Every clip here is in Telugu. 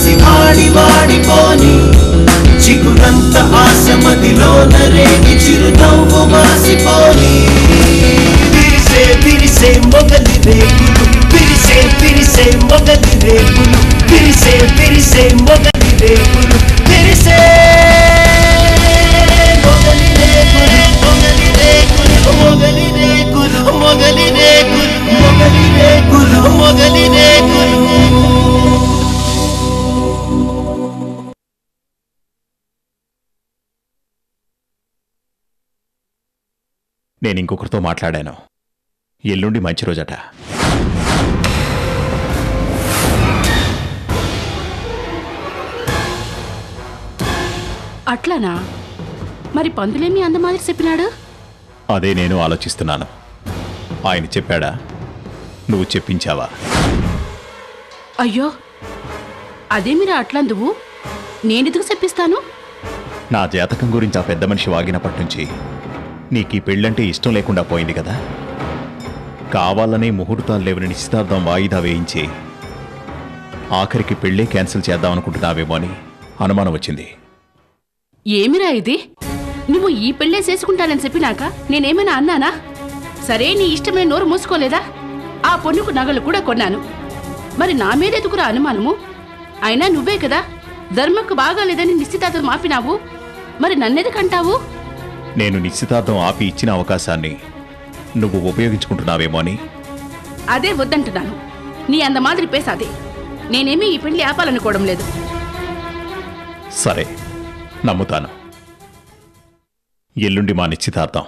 మనసి వాడి వాడిపోని చిగురంత ఆశ మదిలోన రేగి చిరునవ్వు మాసిపోని విరిసే విరిసే మొగలి రేకులు విరిసే విరిసే మొగలి రేకులు విరిసే విరిసే మొగలి రేకులు విరిసే మొగలి రేకులు మొగలి రేకులు మొగలి రేకులు మొగలి రేకులు మొగలి రేకులు మొగలి రేకులు నేను ఇంకొకరితో మాట్లాడాను ఎల్లుండి మంచి రోజట అట్లానా మరి పందులేమి అందమాదిరి చెప్పినాడు అదే నేను ఆలోచిస్తున్నాను ఆయన చెప్పాడా నువ్వు చెప్పించావా అయ్యో అదేమిరా అట్లందువు నేనెందుకు చెప్పిస్తాను నా జాతకం గురించి ఆ పెద్ద మనిషి వాగినప్పటి నుంచి నీకు ఈ పెళ్ళంటే ఇష్టం లేకుండా పోయింది కదా కావాలనే ముహూర్తాలు లేవని నిశ్చితార్థం వాయిదా వేయించి ఆఖరికి పెళ్ళే క్యాన్సిల్ చేద్దామనుకుంటున్నావేమో అని అనుమానం వచ్చింది ఏమిరా ఇది నువ్వు ఈ పెళ్ళే చేసుకుంటానని చెప్పినాక నేనేమైనా అన్నానా సరే నీ ఇష్టమైన నోరు మూసుకోలేదా ఆ పొన్నుకు నగలు కూడా కొన్నాను మరి నా మీద ఎదుకురా అనుమానము అయినా నువ్వే కదా ధర్మకు బాగాలేదని నిశ్చితార్థం మాపినావు మరి నన్నెందుకంటావు నేను నిశ్చితార్థం ఆపి ఇచ్చిన అవకాశాన్ని నువ్వు ఉపయోగించుకుంటున్నావేమో అని అదే వద్దంటున్నాను నీ అంద మాదిరి పేసాదే నేనేమీ ఈ పెళ్లి ఆపాలనుకోవడం లేదు సరే నమ్ముతాను ఎల్లుండి మా నిశ్చితార్థం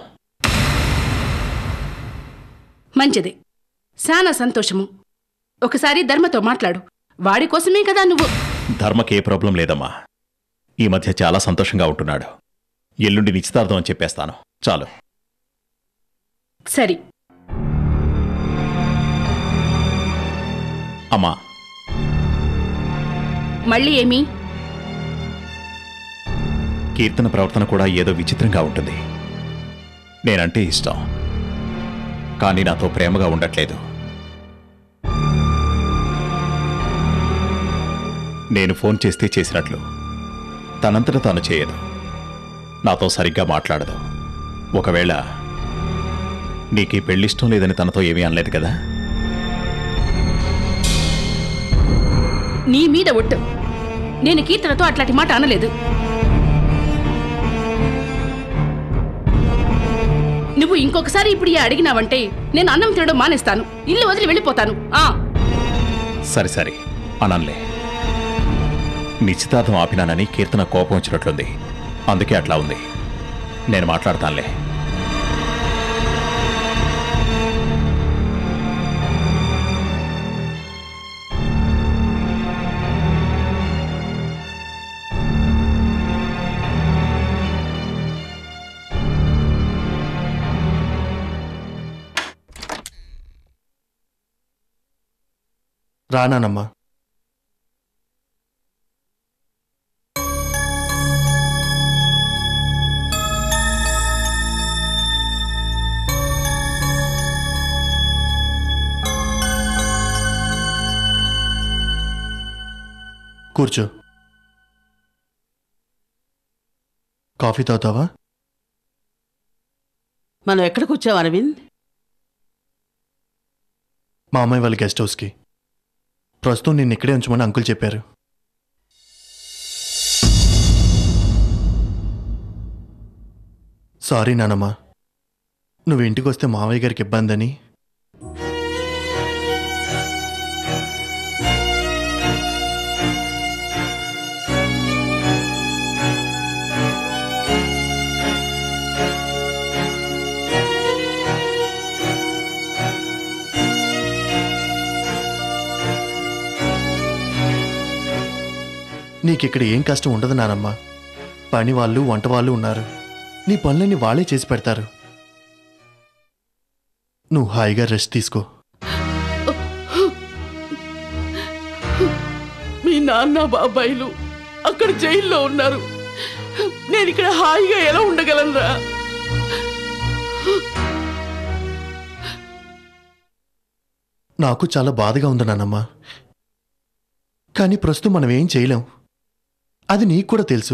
మంచిది శానా సంతోషము ఒకసారి ధర్మతో మాట్లాడు వాడి కోసమే కదా నువ్వు ధర్మకి ఏ ప్రాబ్లం లేదమ్మా ఈ మధ్య చాలా సంతోషంగా ఉంటున్నాడు ఎల్లుండి నిశ్చితార్థం అని చెప్పేస్తాను చాలు సరి అమ్మా మళ్ళీ ఏమి కీర్తన ప్రవర్తన కూడా ఏదో విచిత్రంగా ఉంటుంది నేనంటే ఇష్టం కానీ నాతో ప్రేమగా ఉండట్లేదు నేను ఫోన్ చేస్తే చేసినట్లు తనంతట తాను చేయదు నాతో సరిగ్గా మాట్లాడదు ఒకవేళ నీకు ఈ పెళ్ళిష్టం లేదని తనతో ఏమీ అనలేదు కదా నీ మీద ఒట్టు నేను కీర్తనతో అట్లాంటి మాట అనలేదు నువ్వు ఇంకొకసారి ఇప్పుడు ఈ అడిగినావంటే నేను అన్నం తినడం మానేస్తాను ఇల్లు వదిలి వెళ్ళిపోతాను ఆ సరే సరే అనన్లే నిశ్చితార్థం ఆపినానని కీర్తన కోపం వచ్చినట్లుంది అందుకే అట్లా ఉంది నేను మాట్లాడతానులే రానానమ్మా కూర్చో కాఫీ తాగుతావా మనం ఎక్కడికి వచ్చాం అరవింద్ మా అమ్మాయి వాళ్ళ గెస్ట్ హౌస్కి ప్రస్తుతం నేను ఇక్కడే ఉంచమని అంకుల్ చెప్పారు సారీ నానమ్మ నువ్వు ఇంటికి వస్తే మావయ్య గారికి ఇబ్బంది అని నీకిక్కడ ఏం కష్టం ఉండదు నానమ్మ పని వాళ్ళు వంట వాళ్ళు ఉన్నారు నీ పనులన్నీ వాళ్ళే చేసి పెడతారు నువ్వు హాయిగా రెస్ట్ తీసుకో మీ నాన్న బాబాయిలు అక్కడ జైల్లో ఉన్నారు నేను ఇక్కడ హాయిగా ఎలా ఉండగలనురా నాకు చాలా బాధగా ఉంది నానమ్మ కానీ ప్రస్తుతం మనం ఏం చేయలేం అది నీకు కూడా తెలుసు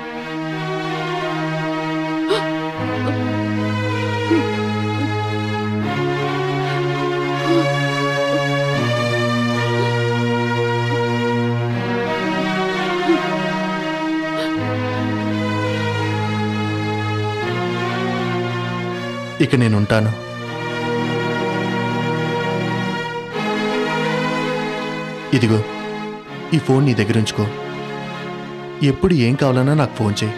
ఇక నేను ఉంటాను ఇదిగో ఈ ఫోన్ నీ దగ్గర ఉంచుకో ఎప్పుడు ఏం కావాలన్నా నాకు ఫోన్ చేయి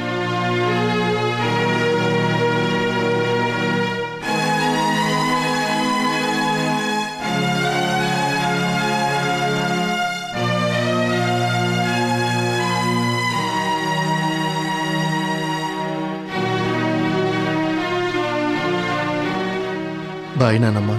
బాయ్ నానమ్మ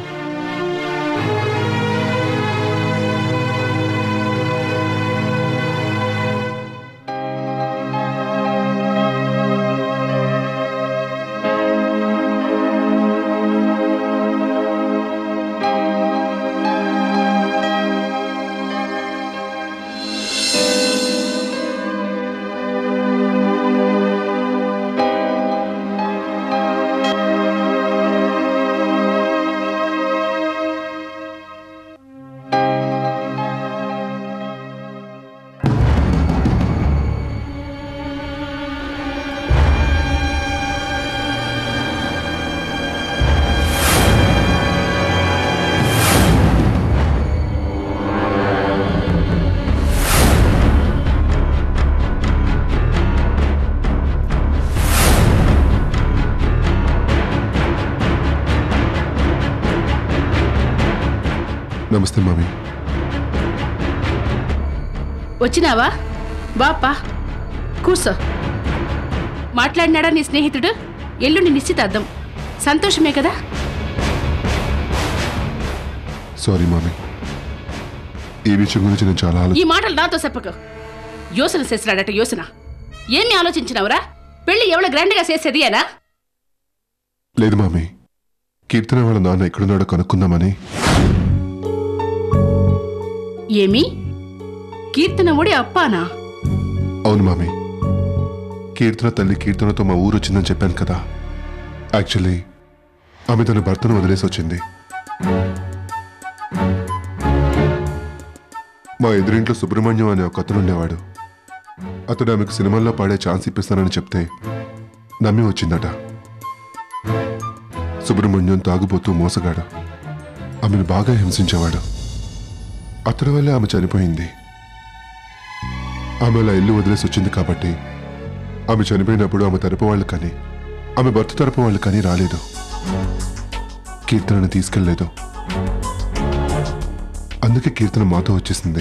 నమస్తే మామి వచ్చినావా బాపా కూర్చో మాట్లాడినాడా నీ స్నేహితుడు ఎల్లుండి నిశ్చితార్థం సంతోషమే కదా సారీ మామి ఈ విషయం గురించి నేను చాలా ఆలో ఈ మాటలు నాతో చెప్పకు యోసన చేసినాడట యోసన ఏమి ఆలోచించినవరా పెళ్లి ఎవడ గ్రాండ్గా చేసేది అనా లేదు మామి కీర్తన వాళ్ళ నాన్న ఎక్కడున్నాడో కనుక్కుందామని ఏమి కీర్తన ఒడి అప్పానా అవును మామి కీర్తన తల్లి కీర్తనతో మా ఊరు వచ్చిందని చెప్పాను కదా యాక్చువల్లీ ఆమె తన భర్తను వదిలేసి వచ్చింది మా ఎదురింట్లో సుబ్రహ్మణ్యం అనే ఒక అతను ఉండేవాడు అతడు ఆమెకు సినిమాల్లో పాడే ఛాన్స్ ఇప్పిస్తానని చెప్తే నమ్మి వచ్చిందట సుబ్రహ్మణ్యం తాగుబోతూ మోసగాడు ఆమెను బాగా హింసించేవాడు అతడి వల్లే ఆమె చనిపోయింది ఆమె అలా ఇల్లు వదిలేసి వచ్చింది కాబట్టి ఆమె చనిపోయినప్పుడు ఆమె తరపు వాళ్ళు కానీ ఆమె భర్త తరపు వాళ్ళు కానీ రాలేదు కీర్తనను తీసుకెళ్లేదు అందుకే కీర్తన మాతో వచ్చేసింది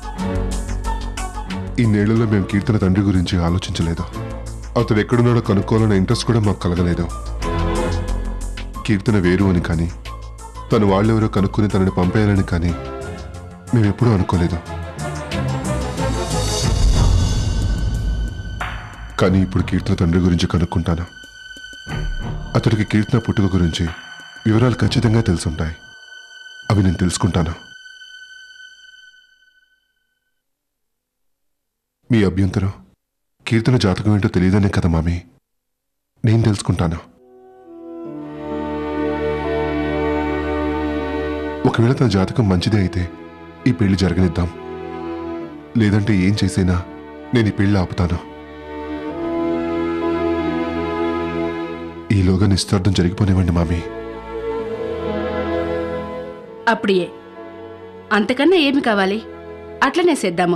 ఈ నేళ్లలో మేము కీర్తన తండ్రి గురించి ఆలోచించలేదు అతడు ఎక్కడున్నాడో కనుక్కోవాలన్న ఇంట్రెస్ట్ కూడా మాకు కలగలేదు కీర్తన వేరు అని కానీ తను వాళ్ళెవరో కనుక్కుని తనని పంపేయాలని కానీ మేమెప్పుడూ అనుకోలేదు కానీ ఇప్పుడు కీర్తన తండ్రి గురించి కనుక్కుంటాను అతడికి కీర్తన పుట్టుక గురించి వివరాలు ఖచ్చితంగా తెలుసుంటాయి అవి నేను తెలుసుకుంటాను మీ అభ్యంతరం కీర్తన జాతకం ఏంటో తెలియదనే కదా మామి నేను తెలుసుకుంటాను ఒకవేళ తన జాతకం మంచిదే అయితే ఈ పెళ్లి జరగనిద్దాం లేదంటే ఏం చేసినా నేను ఈ పెళ్లి ఆపుతాను ఈలోగా నిశ్చార్థం జరిగిపోనివ్వండి మామీ అప్పుడే అంతకన్నా ఏమి కావాలి అట్లనే చేద్దాము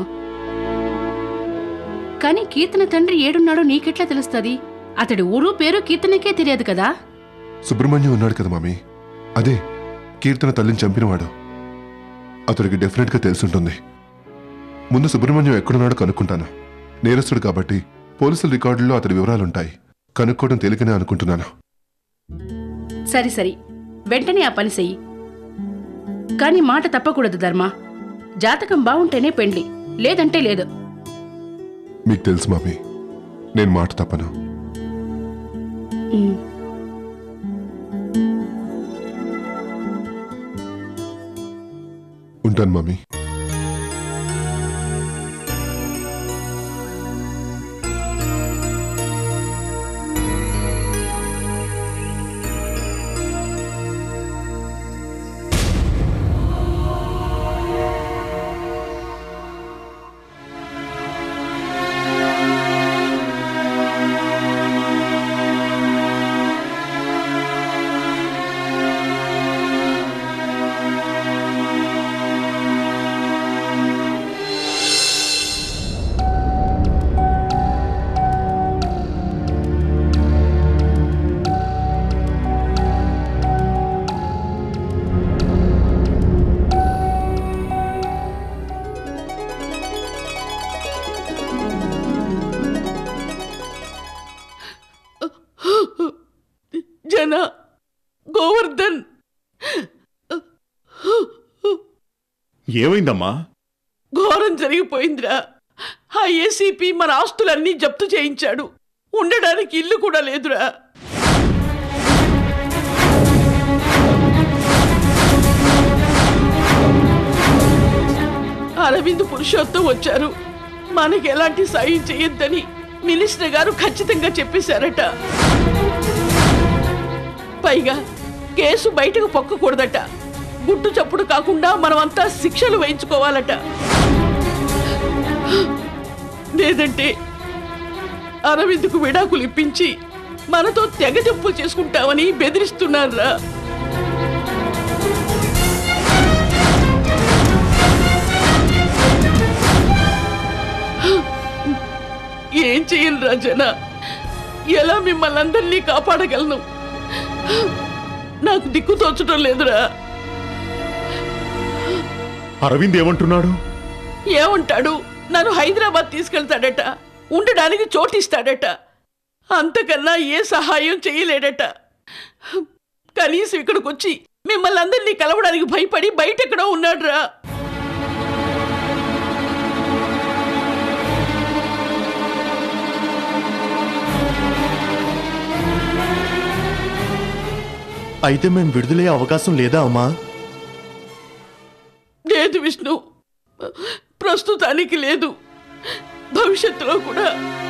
కానీ కీర్తన తండ్రి ఏడున్నాడో నీకెట్లా తెలుస్తుంది అతడి ఊరు పేరు కీర్తనకే తెలియదు కదా సుబ్రహ్మణ్యం ఉన్నాడు కదా మామీ అదే కీర్తన తల్లిని చంపినవాడు అతడికి డెఫినెట్గా తెలుసుంటుంది ముందు సుబ్రహ్మణ్యం ఎక్కడున్నాడో కనుక్కుంటాను నేరస్తుడు కాబట్టి పోలీసుల రికార్డుల్లో అతడి వివరాలుంటాయి కనుక్కోవడం తేలికనే అనుకుంటున్నాను సరి సరి వెంటనే ఆ పని చెయ్యి కానీ మాట తప్పకూడదు ధర్మ జాతకం బావుంటేనే పెండ్లి లేదంటే లేదు మీకు తెలుసు మామీ నేను మాట తప్పను ఉమ్. ఉంటాను మామీ జన గోవర్ధన్ ఏమైందమ్మా ఘోరం జరిగిపోయిందిరా ఆ ఏసీపీ మన ఆస్తులన్నీ జప్తు చేయించాడు ఉండడానికి ఇల్లు కూడా లేదురా అరవింద్ పురుషోత్తం వచ్చారు మనకి ఎలాంటి సాయం చేయొద్దని మినిస్టర్ గారు ఖచ్చితంగా చెప్పేశారట పైగా కేసు బయటకు పొక్కకూడదట గుట్టు చప్పుడు కాకుండా మనమంతా శిక్షలు వేయించుకోవాలట లేదంటే అరవింద్కు విడాకులు ఇప్పించి మనతో తెగ చెప్పులు చేసుకుంటామని బెదిరిస్తున్నారా ఏం చెయ్యను రాజన ఎలా మిమ్మల్ని అందరినీ కాపాడగలను నాకు దిక్కు తోచడం లేదురా అరవింద్ ఏమంటున్నాడు ఏమంటాడు నన్ను హైదరాబాద్ తీసుకెళ్తాడట ఉండడానికి చోటిస్తాడట అంతకన్నా ఏ సహాయం చేయలేడట కనీసం ఇక్కడికి వచ్చి మిమ్మల్ని అందరినీ కలవడానికి భయపడి బయటెక్కడో ఉన్నాడురా అయితే మేము విడుదలయ్యే అవకాశం లేదా అమ్మా లేదు విష్ణు ప్రస్తుతానికి లేదు భవిష్యత్తులో కూడా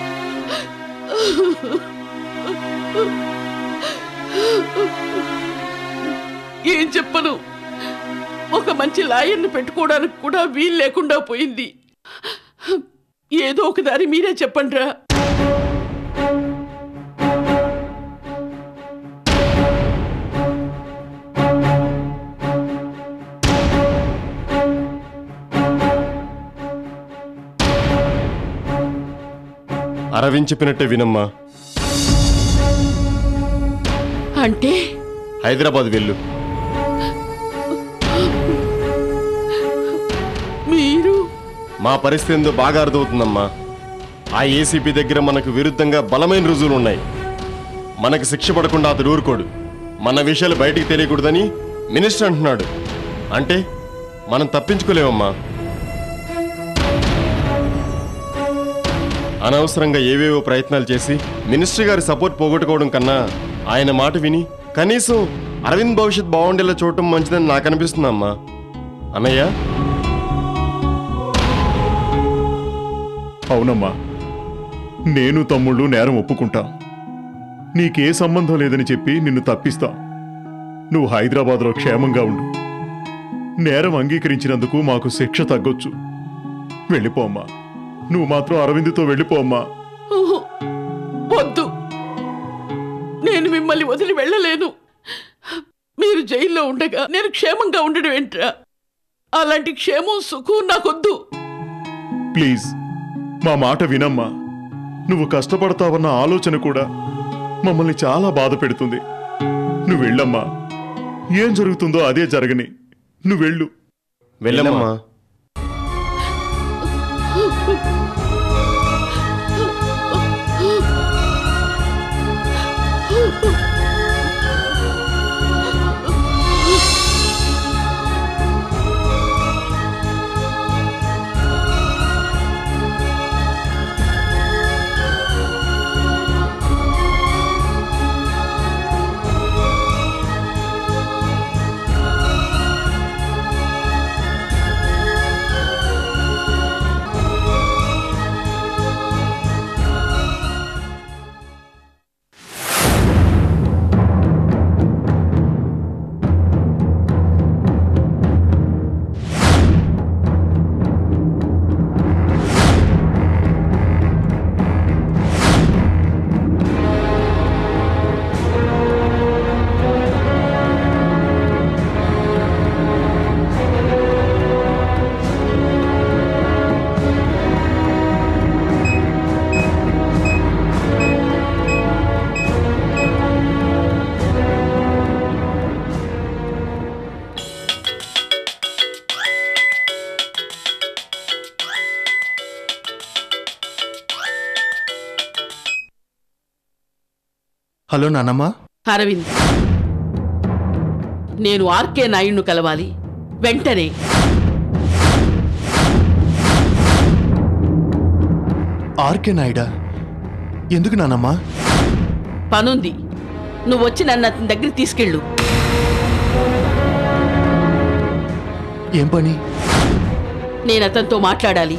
ఏం చెప్పను ఒక మంచి లాయర్ని పెట్టుకోవడానికి కూడా వీలు లేకుండా పోయింది ఏదో ఒక దారి మీరే చెప్పండి రా అరవింద్ చెప్పినట్టే వినమ్మా అంటే హైదరాబాద్ వెళ్ళు మీరు మా పరిస్థితి ఏందో బాగా అర్థమవుతుందమ్మా ఆ ఏసీపీ దగ్గర మనకు విరుద్ధంగా బలమైన రుజువులు ఉన్నాయి మనకు శిక్ష పడకుండా అతడు ఊరుకోడు మన విషయాలు బయటికి తెలియకూడదని మినిస్టర్ అంటున్నాడు అంటే మనం తప్పించుకోలేమమ్మా అనవసరంగా ఏవేవో ప్రయత్నాలు చేసి మినిస్టర్ గారి సపోర్ట్ పోగొట్టుకోవడం కన్నా ఆయన మాట విని కనీసం అరవింద్ భవిష్యత్ బాగుండేలా చూడటం మంచిదని నాకు అనిపిస్తుందమ్మా అన్నయ్య అవునమ్మా నేను తమ్ముళ్ళు నేరం ఒప్పుకుంటాం నీకే సంబంధం లేదని చెప్పి నిన్ను తప్పిస్తాం నువ్వు హైదరాబాద్లో క్షేమంగా ఉండు నేరం అంగీకరించినందుకు మాకు శిక్ష తగ్గొచ్చు వెళ్ళిపోమ్మా నువ్వు మాత్రం అరవింద్తో వెళ్ళిపోమ్మా ఊహు, వద్దు నేను మిమ్మల్ని వదిలి వెళ్ళలేను మీరు జైల్లో ఉండగా నేను క్షేమంగా ఉండడం ఏంట్రా అలాంటి క్షేమం సుఖం నాకొద్దు ప్లీజ్ మా మాట వినమ్మా నువ్వు కష్టపడతావన్న ఆలోచన కూడా మమ్మల్ని చాలా బాధ పెడుతుంది నువ్వు వెళ్ళమ్మా ఏం జరుగుతుందో అదే జరగని నువ్వు వెళ్ళు వెళ్ళమ్మా హలో నాన్నమ్మ అరవింద్ నేను ఆర్కే నాయుడును కలవాలి వెంటనే ఆర్కే నాయుడా ఎందుకు నానమ్మా పనుంది నువ్వు వచ్చి నన్ను అతని దగ్గర తీసుకెళ్ళు ఏం పని నేను అతనితో మాట్లాడాలి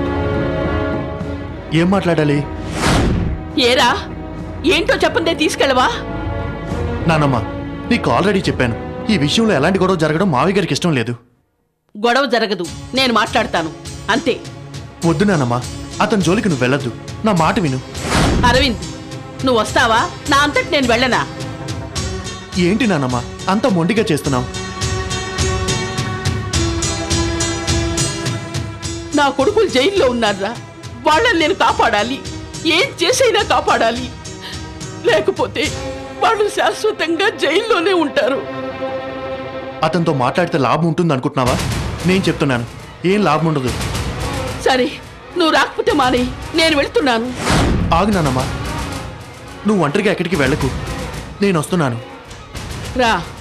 ఏం మాట్లాడాలి ఏరా ఏంటో చెప్పందే తీసుకెళ్ళవా నానమ్మ నీకు ఆల్రెడీ చెప్పాను ఈ విషయంలో ఎలాంటి గొడవ జరగడం మావి గారికి ఇష్టం లేదు గొడవ జరగదు నేను మాట్లాడతాను అంతే వద్దు నానమ్మ అతని జోలికి నువ్వు వెళ్ళొద్దు నా మాట విను అరవింద్ నువ్వు వస్తావా నా అంతటి నేను వెళ్ళనా ఏంటి నానమ్మ అంత మొండిగా చేస్తున్నావు నా కొడుకులు జైల్లో ఉన్నారా వాళ్ళని నేను కాపాడాలి ఏం చేసైనా కాపాడాలి లేకపోతే వాళ్ళు శాశ్వతంగా జైల్లోనే ఉంటారు అతనితో మాట్లాడితే లాభం ఉంటుంది అనుకుంటున్నావా నేను చెప్తున్నాను ఏం లాభం ఉండదు సరే నువ్వు రాకపోతే మానే నేను వెళ్తున్నాను ఆగు నానమ్మ నువ్వు ఒంటరిగా ఎక్కడికి వెళ్ళకు నేను వస్తున్నాను రా